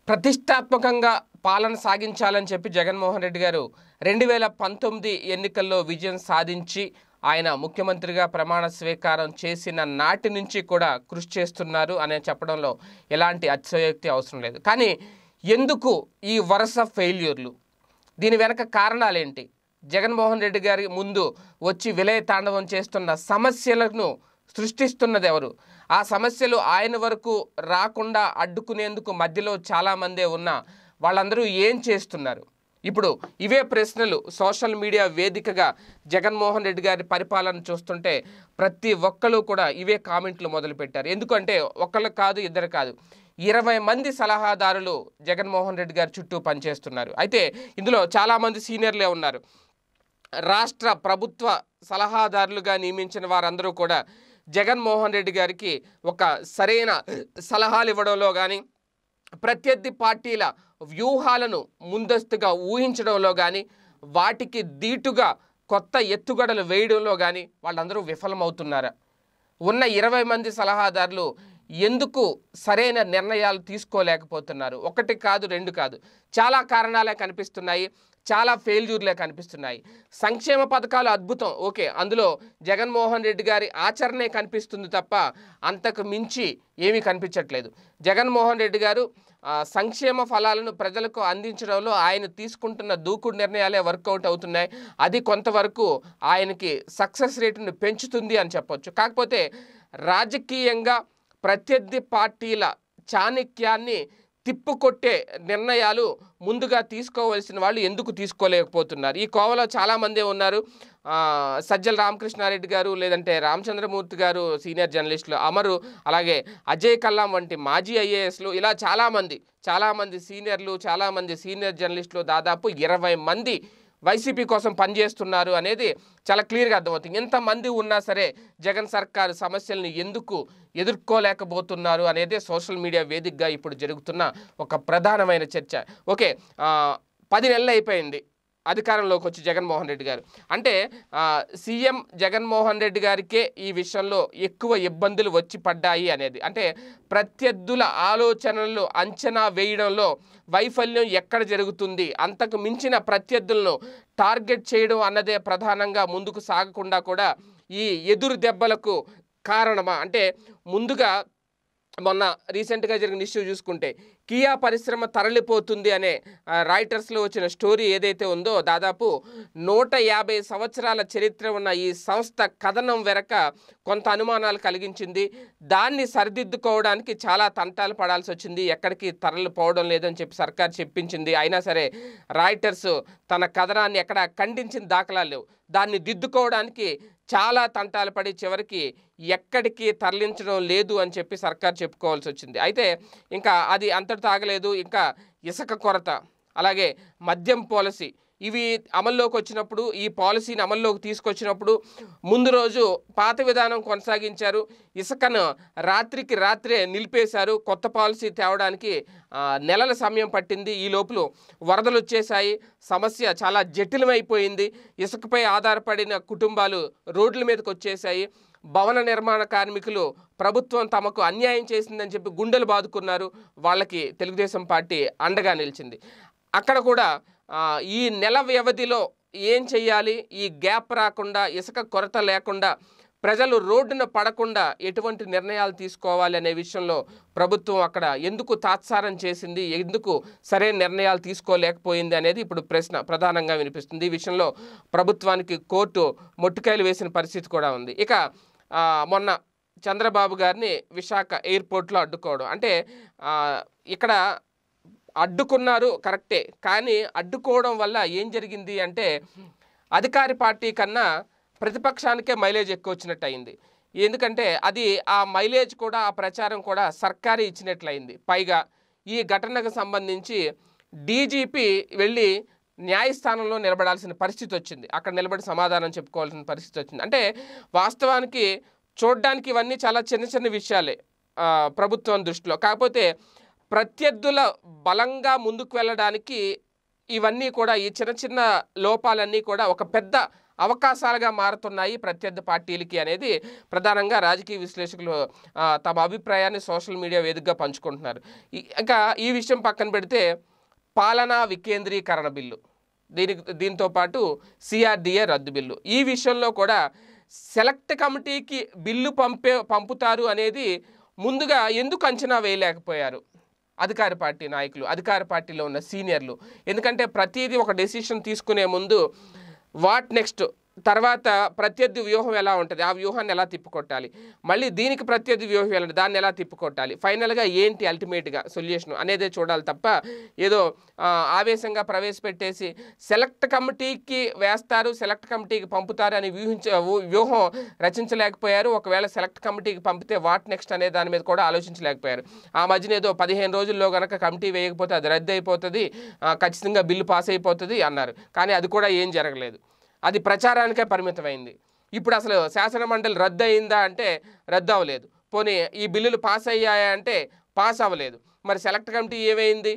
ప్రతిష్టాత్మకంగా పాలన సాగించాలని చెప్పి జగన్మోహన్ రెడ్డి గారు రెండు వేల పంతొమ్మిది ఎన్నికల్లో విజయం సాధించి ఆయన ముఖ్యమంత్రిగా ప్రమాణ స్వీకారం చేసిన నాటి నుంచి కూడా కృషి చేస్తున్నారు అనే చెప్పడంలో ఎలాంటి అతిశయోక్తి అవసరం లేదు కానీ ఎందుకు ఈ వరుస ఫెయిల్యూర్లు దీని వెనక కారణాలేంటి జగన్మోహన్ రెడ్డి గారి ముందు వచ్చి విలయ తాండవం చేస్తున్న సమస్యలను సృష్టిస్తున్నది ఎవరు ఆ సమస్యలు ఆయన వరకు రాకుండా అడ్డుకునేందుకు మధ్యలో చాలామందే ఉన్న వాళ్ళందరూ ఏం చేస్తున్నారు ఇప్పుడు ఇవే ప్రశ్నలు సోషల్ మీడియా వేదికగా జగన్మోహన్ రెడ్డి గారి పరిపాలన చూస్తుంటే ప్రతి ఒక్కరు కూడా ఇవే కామెంట్లు మొదలుపెట్టారు ఎందుకంటే ఒకళ్ళు కాదు ఇద్దరు కాదు ఇరవై మంది సలహాదారులు జగన్మోహన్ రెడ్డి గారి చుట్టూ పనిచేస్తున్నారు అయితే ఇందులో చాలామంది సీనియర్లే ఉన్నారు రాష్ట్ర ప్రభుత్వ సలహాదారులుగా నియమించిన వారందరూ కూడా జగన్మోహన్ రెడ్డి గారికి ఒక సరైన సలహాలు ఇవ్వడంలో కానీ ప్రత్యర్థి పార్టీల వ్యూహాలను ముందస్తుగా ఊహించడంలో కానీ వాటికి దీటుగా కొత్త ఎత్తుగడలు వేయడంలో కానీ వాళ్ళందరూ విఫలమవుతున్నారా ఉన్న ఇరవై మంది సలహాదారులు ఎందుకు సరైన నిర్ణయాలు తీసుకోలేకపోతున్నారు ఒకటి కాదు రెండు కాదు చాలా కారణాలే కనిపిస్తున్నాయి చాలా ఫెయిల్యూర్లే కనిపిస్తున్నాయి సంక్షేమ పథకాలు అద్భుతం ఓకే అందులో జగన్మోహన్ రెడ్డి గారి ఆచరణే కనిపిస్తుంది తప్ప అంతకు మించి ఏమీ కనిపించట్లేదు జగన్మోహన్ రెడ్డి గారు ఆ, సంక్షేమ ఫలాలను ప్రజలకు అందించడంలో ఆయన తీసుకుంటున్న దూకుడు నిర్ణయాలే వర్కౌట్ అవుతున్నాయి అది కొంతవరకు ఆయనకి సక్సెస్ రేటును పెంచుతుంది అని చెప్పొచ్చు కాకపోతే రాజకీయంగా ప్రత్యర్థి పార్టీల చాణక్యాన్ని తిప్పుకొట్టే నిర్ణయాలు ముందుగా తీసుకోవలసిన వాళ్ళు ఎందుకు తీసుకోలేకపోతున్నారు ఈ కోవలో చాలామంది ఉన్నారు ఆ, సజ్జల రామకృష్ణారెడ్డి గారు లేదంటే రామచంద్రమూర్తి గారు సీనియర్ జర్నలిస్టులు అమరు అలాగే అజయ్ కల్లాం వంటి మాజీ ఐఏఎస్లు ఇలా చాలామంది చాలామంది సీనియర్లు చాలామంది సీనియర్ జర్నలిస్టులు దాదాపు ఇరవై మంది వైసీపీ కోసం పనిచేస్తున్నారు అనేది చాలా క్లియర్గా అర్థమవుతుంది ఎంతమంది ఉన్నా సరే జగన్ సర్కారు సమస్యల్ని ఎందుకు ఎదుర్కోలేకపోతున్నారు అనేది సోషల్ మీడియా వేదికగా ఇప్పుడు జరుగుతున్న ఒక ప్రధానమైన చర్చ ఓకే ఆ, పది నెలలు అయిపోయింది అధికారంలోకి వచ్చి జగన్మోహన్ రెడ్డి గారు అంటే ఆ, సీఎం జగన్మోహన్ రెడ్డి గారికే ఈ విషయంలో ఎక్కువ ఇబ్బందులు వచ్చి పడ్డాయి అనేది అంటే ప్రత్యర్థుల ఆలోచనలు అంచనా వేయడంలో వైఫల్యం ఎక్కడ జరుగుతుంది అంతకు మించిన ప్రత్యర్థులను టార్గెట్ చేయడం అన్నదే ప్రధానంగా ముందుకు సాగకుండా కూడా ఈ ఎదురు దెబ్బలకు కారణమా అంటే ముందుగా మొన్న రీసెంట్గా జరిగిన ఇష్యూ చూసుకుంటే కియా పరిశ్రమ తరలిపోతుంది అనే ఆ, రాయిటర్స్లో వచ్చిన స్టోరీ ఏదైతే ఉందో దాదాపు నూట యాభై సంవత్సరాల చరిత్ర ఉన్న ఈ సంస్థ కథనం వెనక కొంత అనుమానాలు కలిగించింది దాన్ని సరిదిద్దుకోవడానికి చాలా తంటాలు పడాల్సి వచ్చింది ఎక్కడికి తరలిపోవడం లేదని చెప్పి సర్కార్ చెప్పించింది అయినా సరే రాయిటర్స్ తన కథనాన్ని ఎక్కడ ఖండించిన దాఖలాలు లేవు దాన్ని దిద్దుకోవడానికి చాలా తంటాలు పడి చివరికి ఎక్కడికి తరలించడం లేదు అని చెప్పి సర్కార్ చెప్పుకోవాల్సి వచ్చింది అయితే ఇంకా అది అంతటితో ఆగలేదు ఇంకా ఇసుక కొరత అలాగే మద్యం పాలసీ ఇవి అమల్లోకి వచ్చినప్పుడు ఈ పాలసీని అమల్లోకి తీసుకొచ్చినప్పుడు ముందు రోజు పాత విధానం కొనసాగించారు ఇసుకను రాత్రికి రాత్రే నిలిపేశారు కొత్త పాలసీ తేవడానికి ఆ, నెలల సమయం పట్టింది ఈ లోపల వరదలు వచ్చేసాయి సమస్య చాలా జటిలమైపోయింది ఇసుకపై ఆధారపడిన కుటుంబాలు రోడ్ల మీదకి వచ్చేసాయి భవన నిర్మాణ కార్మికులు ప్రభుత్వం తమకు అన్యాయం చేసిందని చెప్పి గుండెలు బాదుకున్నారు వాళ్ళకి తెలుగుదేశం పార్టీ అండగా నిలిచింది అక్కడ కూడా ఆ, ఈ నెల వ్యవధిలో ఏం చెయ్యాలి ఈ గ్యాప్ రాకుండా ఇసుక కొరత లేకుండా ప్రజలు రోడ్డున పడకుండా ఎటువంటి నిర్ణయాలు తీసుకోవాలి అనే విషయంలో ప్రభుత్వం అక్కడ ఎందుకు తాత్సారం చేసింది ఎందుకు సరైన నిర్ణయాలు తీసుకోలేకపోయింది అనేది ఇప్పుడు ప్రశ్న ప్రధానంగా వినిపిస్తుంది ఈ విషయంలో ప్రభుత్వానికి కోర్టు మొట్టికాయలు వేసిన పరిస్థితి కూడా ఉంది ఇక ఆ, మొన్న చంద్రబాబు గారిని విశాఖ ఎయిర్పోర్ట్లో అడ్డుకోవడం అంటే ఆ, ఇక్కడ అడ్డుకున్నారు కరెక్టే కానీ అడ్డుకోవడం వల్ల ఏం జరిగింది అంటే అధికారి పార్టీ కన్నా ప్రతిపక్షానికే మైలేజ్ ఎక్కువ వచ్చినట్టు అయింది ఎందుకంటే అది ఆ మైలేజ్ కూడా ఆ ప్రచారం కూడా సర్కారే ఇచ్చినట్లయింది పైగా ఈ ఘటనకు సంబంధించి డీజీపీ వెళ్ళి న్యాయస్థానంలో నిలబడాల్సిన పరిస్థితి వచ్చింది అక్కడ నిలబడి సమాధానం చెప్పుకోవాల్సిన పరిస్థితి వచ్చింది అంటే వాస్తవానికి చూడడానికి ఇవన్నీ చాలా చిన్న చిన్న విషయాలే ఆ, ప్రభుత్వం దృష్టిలో కాకపోతే ప్రత్యర్థుల బలంగా ముందుకు వెళ్ళడానికి ఇవన్నీ కూడా ఈ చిన్న చిన్న లోపాలన్నీ కూడా ఒక పెద్ద అవకాశాలుగా మారుతున్నాయి ప్రత్యర్థి పార్టీలకి అనేది ప్రధానంగా రాజకీయ విశ్లేషకులు ఆ, తమ అభిప్రాయాన్ని సోషల్ మీడియా వేదికగా పంచుకుంటున్నారు ఈ- ఇంకా ఈ విషయం పక్కన పెడితే పాలనా వికేంద్రీకరణ బిల్లు దీనికి దీంతో పాటు సిఆర్డిఏ రద్దు బిల్లు ఈ విషయంలో కూడా సెలెక్ట్ కమిటీకి బిల్లు పంపే పంపుతారు అనేది ముందుగా ఎందుకు అంచనా వేయలేకపోయారు అధికార పార్టీ నాయకులు అధికార పార్టీలో ఉన్న సీనియర్లు ఎందుకంటే ప్రతిదీ ఒక డెసిషన్ తీసుకునే ముందు వాట్ నెక్స్ట్ తర్వాత ప్రత్యర్థి వ్యూహం ఎలా ఉంటుంది ఆ వ్యూహాన్ని ఎలా తిప్పుకొట్టాలి మళ్ళీ దీనికి ప్రత్యర్థి వ్యూహం ఎలా దాన్ని ఎలా తిప్పుకొట్టాలి ఫైనల్గా ఏంటి అల్టిమేట్గా సొల్యూషన్ అనేదే చూడాలి తప్ప ఏదో ఆ, ఆవేశంగా ప్రవేశపెట్టేసి సెలెక్ట్ కమిటీకి వేస్తారు సెలెక్ట్ కమిటీకి పంపుతారు అని వ్యూహించ ఊ- వ్యూహం రచించలేకపోయారు ఒకవేళ సెలెక్ట్ కమిటీకి పంపితే వాట్ నెక్స్ట్ అనే దాని మీద కూడా ఆలోచించలేకపోయారు ఆ మధ్యన ఏదో పదిహేను రోజుల్లో కనుక కమిటీ వేయకపోతే అది రద్దు అయిపోతుంది ఆ, ఖచ్చితంగా బిల్లు పాస్ అయిపోతుంది అన్నారు కానీ అది కూడా ఏం జరగలేదు అది ప్రచారానికే పరిమితమైంది ఇప్పుడు అసలు శాసన మండలి రద్దు అయిందా అంటే రద్దు అవ్వలేదు పోనీ ఈ బిల్లులు పాస్ అయ్యాయా అంటే పాస్ అవ్వలేదు మరి సెలెక్ట్ కమిటీ ఏమైంది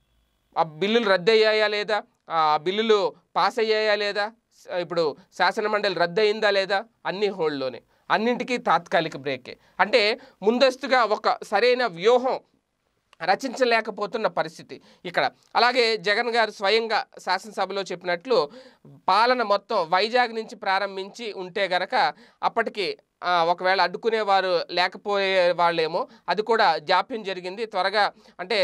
ఆ బిల్లులు రద్దు అయ్యాయా లేదా ఆ బిల్లులు పాస్ అయ్యాయా లేదా స- ఇప్పుడు శాసనమండలి రద్దు అయిందా లేదా అన్ని హోల్డ్లోనే అన్నింటికీ తాత్కాలిక బ్రేకే అంటే ముందస్తుగా ఒక సరైన వ్యూహం రచించలేకపోతున్న పరిస్థితి ఇక్కడ అలాగే జగన్ గారు స్వయంగా శాసనసభలో చెప్పినట్లు పాలన మొత్తం వైజాగ్ నుంచి ప్రారంభించి ఉంటే గనక అప్పటికి ఆ, ఒకవేళ అడ్డుకునేవారు లేకపోయే వాళ్ళేమో అది కూడా జాప్యం జరిగింది త్వరగా అంటే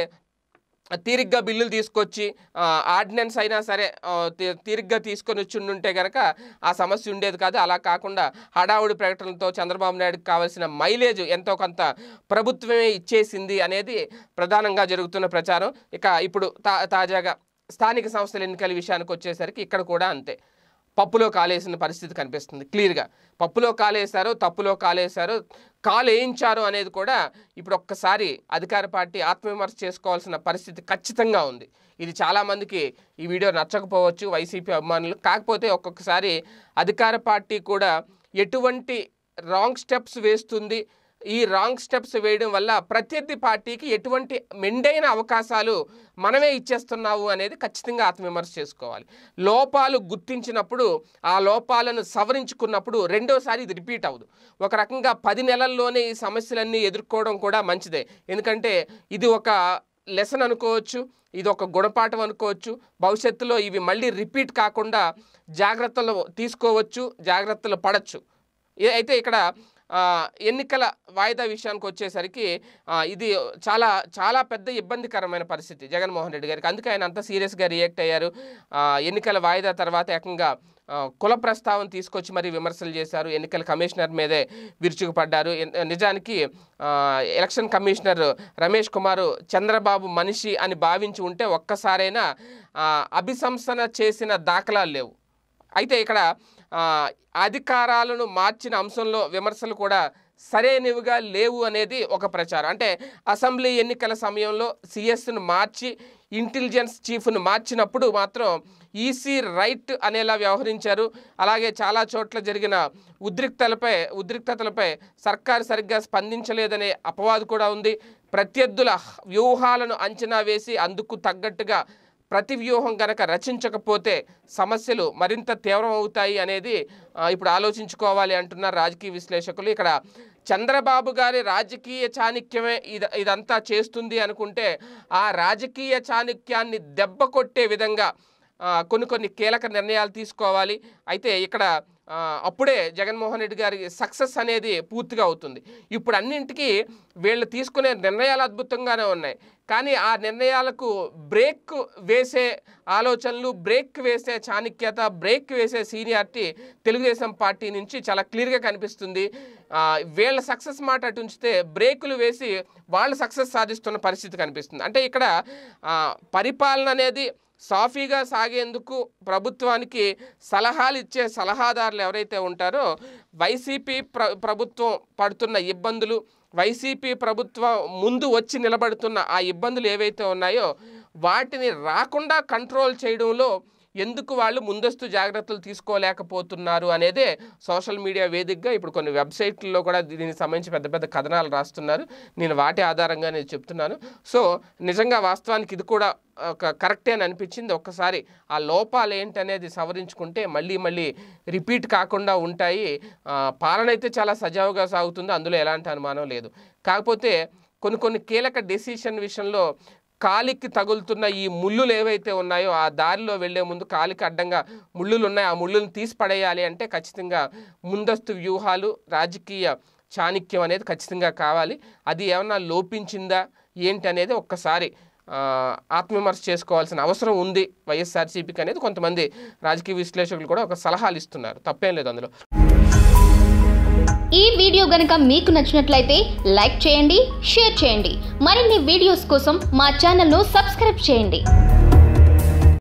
తీరిగ్గా బిల్లులు తీసుకొచ్చి ఆ, ఆర్డినెన్స్ అయినా సరే ఆ, తీ- తీరిగ్గా తీసుకొని వచ్చి ఉంటే కనుక ఆ సమస్య ఉండేది కాదు అలా కాకుండా హడావుడి ప్రకటనలతో చంద్రబాబు నాయుడుకి కావాల్సిన మైలేజ్ ఎంతో కొంత ప్రభుత్వమే ఇచ్చేసింది అనేది ప్రధానంగా జరుగుతున్న ప్రచారం ఇక ఇప్పుడు తా తాజాగా స్థానిక సంస్థల ఎన్నికల విషయానికి వచ్చేసరికి ఇక్కడ కూడా అంతే పప్పులో కాలేసిన పరిస్థితి కనిపిస్తుంది క్లియర్గా పప్పులో కాలేశారు తప్పులో కాలేశారు కాలు వేయించారు అనేది కూడా ఇప్పుడు ఒక్కసారి అధికార పార్టీ ఆత్మవిమర్శ చేసుకోవాల్సిన పరిస్థితి ఖచ్చితంగా ఉంది ఇది చాలామందికి ఈ వీడియో నచ్చకపోవచ్చు వైసీపీ అభిమానులు కాకపోతే ఒక్కొక్కసారి అధికార పార్టీ కూడా ఎటువంటి రాంగ్ స్టెప్స్ వేస్తుంది ఈ రాంగ్ స్టెప్స్ వేయడం వల్ల ప్రత్యర్థి పార్టీకి ఎటువంటి మెండైన అవకాశాలు మనమే ఇచ్చేస్తున్నావు అనేది ఖచ్చితంగా ఆత్మవిమర్శ చేసుకోవాలి లోపాలు గుర్తించినప్పుడు ఆ లోపాలను సవరించుకున్నప్పుడు రెండోసారి ఇది రిపీట్ అవ్వదు ఒక రకంగా పది నెలల్లోనే ఈ సమస్యలన్నీ ఎదుర్కోవడం కూడా మంచిదే ఎందుకంటే ఇది ఒక లెసన్ అనుకోవచ్చు ఇది ఒక గుణపాఠం అనుకోవచ్చు భవిష్యత్తులో ఇవి మళ్ళీ రిపీట్ కాకుండా జాగ్రత్తలు తీసుకోవచ్చు జాగ్రత్తలు పడచ్చు ఏ- అయితే ఇక్కడ ఆ, ఎన్నికల వాయిదా విషయానికి వచ్చేసరికి ఆ, ఇది చాలా చాలా పెద్ద ఇబ్బందికరమైన పరిస్థితి జగన్మోహన్ రెడ్డి గారికి అందుకే ఆయన అంత సీరియస్గా రియాక్ట్ అయ్యారు ఆ, ఎన్నికల వాయిదా తర్వాత ఏకంగా ఆ, కుల ప్రస్తావన తీసుకొచ్చి మరి విమర్శలు చేశారు ఎన్నికల కమిషనర్ మీదే విరుచుకుపడ్డారు ఎన్- నిజానికి ఆ, ఎలక్షన్ కమిషనర్ రమేష్ కుమార్ చంద్రబాబు మనిషి అని భావించి ఉంటే ఒక్కసారైనా ఆ, అభిశంసన చేసిన దాఖలాలు లేవు అయితే ఇక్కడ ఆ, అధికారాలను మార్చిన అంశంలో విమర్శలు కూడా సరైనవిగా లేవు అనేది ఒక ప్రచారం అంటే అసెంబ్లీ ఎన్నికల సమయంలో సిఎస్ను మార్చి ఇంటెలిజెన్స్ చీఫ్ను మార్చినప్పుడు మాత్రం ఈసీ రైట్ అనేలా వ్యవహరించారు అలాగే చాలా చోట్ల జరిగిన ఉద్రిక్తలపై ఉద్రిక్తతలపై సర్కారు సరిగ్గా స్పందించలేదనే అపవాదు కూడా ఉంది ప్రత్యర్థుల వ్యూహాలను అంచనా వేసి అందుకు తగ్గట్టుగా ప్రతి వ్యూహం గనక రచించకపోతే సమస్యలు మరింత తీవ్రం అవుతాయి అనేది ఆ, ఇప్పుడు ఆలోచించుకోవాలి అంటున్నారు రాజకీయ విశ్లేషకులు ఇక్కడ చంద్రబాబు గారి రాజకీయ చాణక్యమే ఇది ఇదంతా చేస్తుంది అనుకుంటే ఆ రాజకీయ చాణక్యాన్ని దెబ్బ కొట్టే విధంగా ఆ, కొన్ని కొన్ని కీలక నిర్ణయాలు తీసుకోవాలి అయితే ఇక్కడ ఆ, అప్పుడే జగన్మోహన్ రెడ్డి గారి సక్సెస్ అనేది పూర్తిగా అవుతుంది ఇప్పుడు అన్నింటికీ వీళ్ళు తీసుకునే నిర్ణయాలు అద్భుతంగానే ఉన్నాయి కానీ ఆ నిర్ణయాలకు బ్రేక్ వేసే ఆలోచనలు బ్రేక్ వేసే చాణక్యత బ్రేక్ వేసే సీనియారిటీ తెలుగుదేశం పార్టీ నుంచి చాలా క్లియర్గా కనిపిస్తుంది ఆ, వీళ్ళ సక్సెస్ మాట అటు ఉంచితే బ్రేకులు వేసి వాళ్ళు సక్సెస్ సాధిస్తున్న పరిస్థితి కనిపిస్తుంది అంటే ఇక్కడ ఆ, పరిపాలన అనేది సాఫీగా సాగేందుకు ప్రభుత్వానికి సలహాలు ఇచ్చే సలహాదారులు ఎవరైతే ఉంటారో వైసీపీ ప్ర ప్రభుత్వం పడుతున్న ఇబ్బందులు వైసీపీ ప్రభుత్వం ముందు వచ్చి నిలబడుతున్న ఆ ఇబ్బందులు ఏవైతే ఉన్నాయో వాటిని రాకుండా కంట్రోల్ చేయడంలో ఎందుకు వాళ్ళు ముందస్తు జాగ్రత్తలు తీసుకోలేకపోతున్నారు అనేదే సోషల్ మీడియా వేదికగా ఇప్పుడు కొన్ని వెబ్సైట్లలో కూడా దీనికి సంబంధించి పెద్ద పెద్ద కథనాలు రాస్తున్నారు నేను వాటి ఆధారంగా నేను చెప్తున్నాను సో నిజంగా వాస్తవానికి ఇది కూడా ఒక కరెక్టే అని అనిపించింది ఒక్కసారి ఆ లోపాలు ఏంటనేది సవరించుకుంటే మళ్ళీ మళ్ళీ రిపీట్ కాకుండా ఉంటాయి ఆ, పాలన అయితే చాలా సజావుగా సాగుతుంది అందులో ఎలాంటి అనుమానం లేదు కాకపోతే కొన్ని కొన్ని కీలక డెసిషన్ విషయంలో కాలికి తగులుతున్న ఈ ముళ్ళులు ఏవైతే ఉన్నాయో ఆ దారిలో వెళ్లే ముందు కాలికి అడ్డంగా ముళ్ళులు ఉన్నాయి ఆ ముళ్ళులను తీసి పడేయాలి అంటే ఖచ్చితంగా ముందస్తు వ్యూహాలు రాజకీయ చాణిక్యం అనేది ఖచ్చితంగా కావాలి అది ఏమన్నా లోపించిందా ఏంటి అనేది ఒక్కసారి ఆ, ఆత్మవిమర్శ చేసుకోవాల్సిన అవసరం ఉంది వైఎస్ఆర్సీపీకి అనేది కొంతమంది రాజకీయ విశ్లేషకులు కూడా ఒక సలహాలు ఇస్తున్నారు తప్పేం లేదు అందులో ఈ వీడియో గనుక మీకు నచ్చినట్లయితే లైక్ చేయండి షేర్ చేయండి మరిన్ని వీడియోస్ కోసం మా ఛానల్ను సబ్స్క్రైబ్ చేయండి